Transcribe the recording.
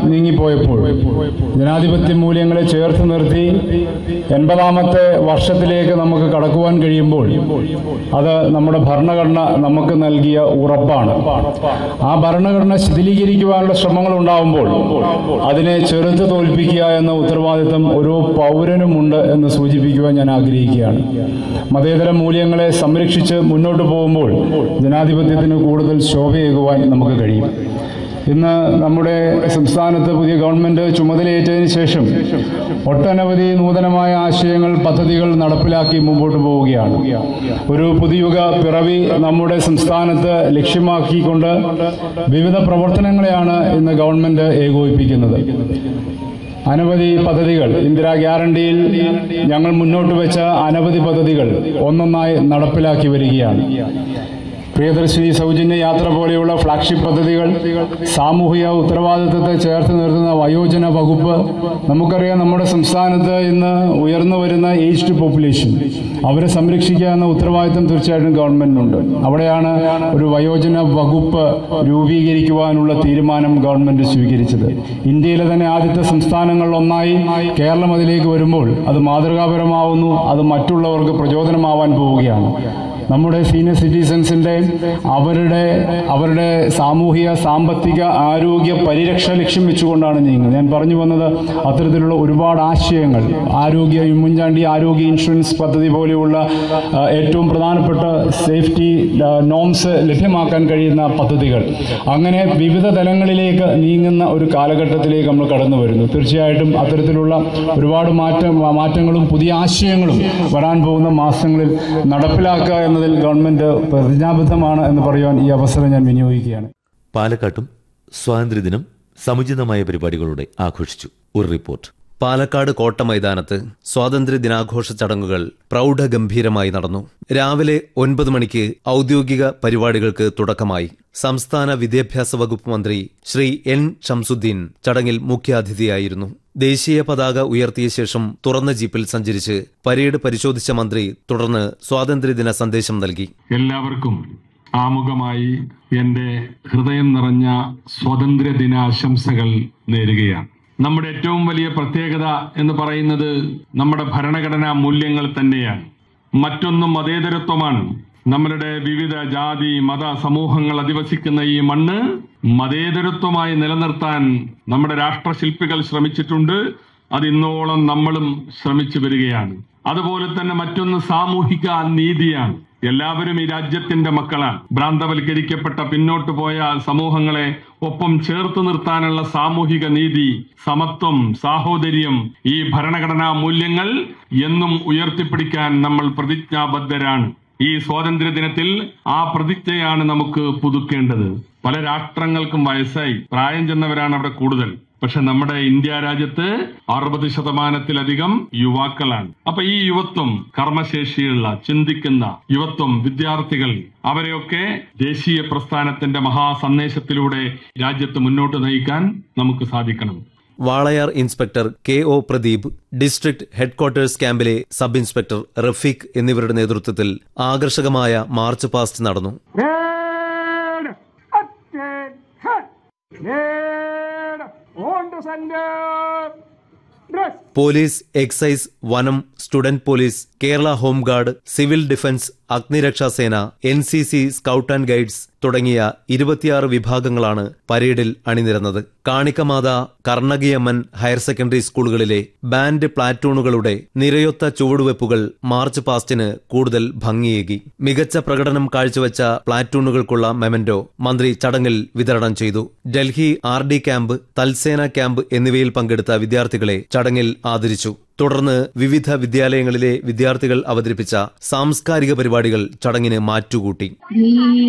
നീങ്ങിപ്പോയപ്പോൾ ജനാധിപത്യ മൂല്യങ്ങളെ ചേർത്ത് നിർത്തി എൺപതാമത്തെ വർഷത്തിലേക്ക് നമുക്ക് കടക്കുവാൻ കഴിയുമ്പോൾ അത് നമ്മുടെ ഭരണഘടന നമുക്ക് നൽകിയ ഉറപ്പാണ് ആ ഭരണഘടന ശിഥിലീകരിക്കുവാനുള്ള ശ്രമങ്ങൾ ഉണ്ടാവുമ്പോൾ അതിനെ ചെറുത്ത് തോൽപ്പിക്കുക എന്ന ഉത്തരവാദിത്തം ഓരോ പൗരനുമുണ്ട് എന്ന് സൂചിപ്പിക്കുവാൻ ഞാൻ ആഗ്രഹിക്കുകയാണ് മതേതര മൂല്യങ്ങളെ സംരക്ഷിച്ച് മുന്നോട്ട് പോകുമ്പോൾ ജനാധിപത്യത്തിന് കൂടുതൽ ശോഭയേകുവാൻ നമുക്ക് കഴിയും ഇന്ന് നമ്മുടെ സംസ്ഥാനത്ത് പുതിയ ഗവൺമെന്റ് ചുമതലയേറ്റതിന് ശേഷം ഒട്ടനവധി നൂതനമായ ആശയങ്ങൾ പദ്ധതികൾ നടപ്പിലാക്കി മുമ്പോട്ട് പോവുകയാണ് ഒരു പുതിയുഗ പിറവി നമ്മുടെ സംസ്ഥാനത്ത് ലക്ഷ്യമാക്കിക്കൊണ്ട് വിവിധ പ്രവർത്തനങ്ങളെയാണ് ഇന്ന് ഗവൺമെന്റ് ഏകോപിപ്പിക്കുന്നത് അനവധി പദ്ധതികൾ ഇന്ദിരാ ഗ്യാരണ്ടിയിൽ ഞങ്ങൾ മുന്നോട്ട് വെച്ച അനവധി പദ്ധതികൾ ഒന്നൊന്നായി നടപ്പിലാക്കി വരികയാണ് പ്രിയദർശിനി സൗജന്യ യാത്ര പോലെയുള്ള ഫ്ലാഗ്ഷിപ്പ് പദ്ധതികൾ സാമൂഹിക ഉത്തരവാദിത്തത്തെ ചേർത്ത് നിർത്തുന്ന വയോജന വകുപ്പ് നമുക്കറിയാം നമ്മുടെ സംസ്ഥാനത്ത് ഇന്ന് ഉയർന്നു വരുന്ന ഏജ്ഡ് പോപ്പുലേഷൻ അവരെ സംരക്ഷിക്കുക എന്ന ഉത്തരവാദിത്തം തീർച്ചയായിട്ടും ഗവൺമെന്റിനുണ്ട് അവിടെയാണ് ഒരു വയോജന വകുപ്പ് രൂപീകരിക്കുവാനുള്ള തീരുമാനം ഗവൺമെന്റ് സ്വീകരിച്ചത് ഇന്ത്യയിലെ തന്നെ ആദ്യത്തെ സംസ്ഥാനങ്ങളിൽ ഒന്നായി കേരളം അതിലേക്ക് വരുമ്പോൾ അത് മാതൃകാപരമാവുന്നു അത് മറ്റുള്ളവർക്ക് പ്രചോദനമാവാൻ പോവുകയാണ് നമ്മുടെ സീനിയർ സിറ്റിസൺസിൻ്റെ അവരുടെ അവരുടെ സാമൂഹിക സാമ്പത്തിക ആരോഗ്യ പരിരക്ഷ ലക്ഷ്യം വെച്ചുകൊണ്ടാണ് നീങ്ങുന്നത് ഞാൻ പറഞ്ഞു വന്നത് അത്തരത്തിലുള്ള ഒരുപാട് ആശയങ്ങൾ ആരോഗ്യ ഉമ്മൻചാണ്ടി ആരോഗ്യ ഇൻഷുറൻസ് പദ്ധതി പോലെയുള്ള ആ, ഏറ്റവും പ്രധാനപ്പെട്ട സേഫ്റ്റി ആ, നോംസ് ലഭ്യമാക്കാൻ കഴിയുന്ന പദ്ധതികൾ അങ്ങനെ വിവിധ തലങ്ങളിലേക്ക് നീങ്ങുന്ന ഒരു കാലഘട്ടത്തിലേക്ക് നമ്മൾ കടന്നു വരുന്നു തീർച്ചയായിട്ടും അത്തരത്തിലുള്ള ഒരുപാട് മാറ്റം മാറ്റങ്ങളും പുതിയ ആശയങ്ങളും വരാൻ പോകുന്ന മാസങ്ങളിൽ നടപ്പിലാക്കുക എന്നതിൽ ഗവൺമെന്റ് പ്രതിജ്ഞാബദ്ധമാണ് എന്ന് പറയുവാൻ ഈ അവസരം ഞാൻ വിനിയോഗിക്കുകയാണ് പാലക്കാട്ടും സ്വാതന്ത്ര്യദിനം സമുചിതമായ പരിപാടികളോടെ ആഘോഷിച്ചു ഒരു റിപ്പോർട്ട് പാലക്കാട് കോട്ട മൈതാനത്ത് സ്വാതന്ത്ര്യ ദിനാഘോഷ ചടങ്ങുകൾ പ്രൗഢഗംഭീരമായി നടന്നു രാവിലെ ഒൻപത് മണിക്ക് ഔദ്യോഗിക പരിപാടികൾക്ക് തുടക്കമായി സംസ്ഥാന വിദ്യാഭ്യാസ വകുപ്പ് മന്ത്രി ശ്രീ എൻ ഷംസുദ്ദീൻ ചടങ്ങിൽ മുഖ്യാതിഥിയായിരുന്നു ദേശീയ പതാക ഉയർത്തിയ ശേഷം തുറന്ന ജീപ്പിൽ സഞ്ചരിച്ച് പരേഡ് പരിശോധിച്ച മന്ത്രി തുടർന്ന് സ്വാതന്ത്ര്യദിന സന്ദേശം നൽകി എല്ലാവർക്കും ആമുഖമായി എന്റെ ഹൃദയം നിറഞ്ഞ സ്വാതന്ത്ര്യ ദിനാശംസകൾ നേരുകയാണ് നമ്മുടെ ഏറ്റവും വലിയ പ്രത്യേകത എന്ന് പറയുന്നത് നമ്മുടെ ഭരണഘടനാ മൂല്യങ്ങൾ തന്നെയാണ് മറ്റൊന്നും മതേതരത്വമാണ് നമ്മളുടെ വിവിധ ജാതി മത സമൂഹങ്ങൾ അധിവസിക്കുന്ന ഈ മണ്ണ് മതേതരത്വമായി നിലനിർത്താൻ നമ്മുടെ രാഷ്ട്രശില്പികൾ ശ്രമിച്ചിട്ടുണ്ട് അത് ഇന്നോളം നമ്മളും ശ്രമിച്ചു വരികയാണ് അതുപോലെ തന്നെ മറ്റൊന്ന് സാമൂഹിക നീതിയാണ് എല്ലാവരും ഈ രാജ്യത്തിന്റെ മക്കളാണ് ഭ്രാന്തവൽക്കരിക്കപ്പെട്ട പിന്നോട്ട് പോയ സമൂഹങ്ങളെ ഒപ്പം ചേർത്ത് നിർത്താനുള്ള സാമൂഹിക നീതി സമത്വം സാഹോദര്യം ഈ ഭരണഘടനാ മൂല്യങ്ങൾ എന്നും ഉയർത്തിപ്പിടിക്കാൻ നമ്മൾ പ്രതിജ്ഞാബദ്ധരാണ് ഈ സ്വാതന്ത്ര്യ ദിനത്തിൽ ആ പ്രതിജ്ഞയാണ് നമുക്ക് പുതുക്കേണ്ടത് പല രാഷ്ട്രങ്ങൾക്കും വയസ്സായി പ്രായം ചെന്നവരാണ് അവിടെ കൂടുതൽ പക്ഷെ നമ്മുടെ ഇന്ത്യ രാജ്യത്ത് അറുപത് ശതമാനത്തിലധികം യുവാക്കളാണ് അപ്പൊ ഈ യുവത്വം കർമ്മശേഷിയുള്ള ചിന്തിക്കുന്ന യുവത്വം വിദ്യാർത്ഥികൾ അവരെയൊക്കെ ദേശീയ പ്രസ്ഥാനത്തിന്റെ മഹാസന്ദേശത്തിലൂടെ രാജ്യത്ത് മുന്നോട്ട് നയിക്കാൻ നമുക്ക് സാധിക്കണം Walayar inspector K O Pradeep district headquarters ക്യാമ്പിലെ സബ് ഇൻസ്പെക്ടർ റഫീഖ് എന്നിവരുടെ നേതൃത്വത്തിൽ ആകർഷകമായ മാർച്ച് പാസ്റ്റ് നടന്നു Red, attention, red, on to center, dress. Police excise വനം student police Kerala home guard civil defence അഗ്നിരക്ഷാസേന N C C scout and guides തുടങ്ങിയ ഇരുപത്തിയാറ് വിഭാഗങ്ങളാണ് പരേഡിൽ അണിനിരന്നത് കാണിക്കമാത കർണകിയമ്മൻ ഹയർ സെക്കൻഡറി സ്കൂളുകളിലെ ബാൻഡ് പ്ലാറ്റൂണുകളുടെ നിരയൊത്ത ചുവടുവെപ്പുകൾ മാർച്ച് പാസ്റ്റിന് കൂടുതൽ ഭംഗിയേകി മികച്ച പ്രകടനം കാഴ്ചവെച്ച പ്ലാറ്റൂണുകൾക്കുള്ള മെമന്റോ മന്ത്രി ചടങ്ങിൽ വിതരണം ചെയ്തു Delhi R D camp Thalsena camp എന്നിവയിൽ പങ്കെടുത്ത വിദ്യാർത്ഥികളെ ചടങ്ങിൽ ആദരിച്ചു തുടർന്ന് വിവിധ വിദ്യാലയങ്ങളിലെ വിദ്യാർത്ഥികൾ അവതരിപ്പിച്ച സാംസ്കാരിക പരിപാടികൾ ചടങ്ങിന് മാറ്റുകൂട്ടി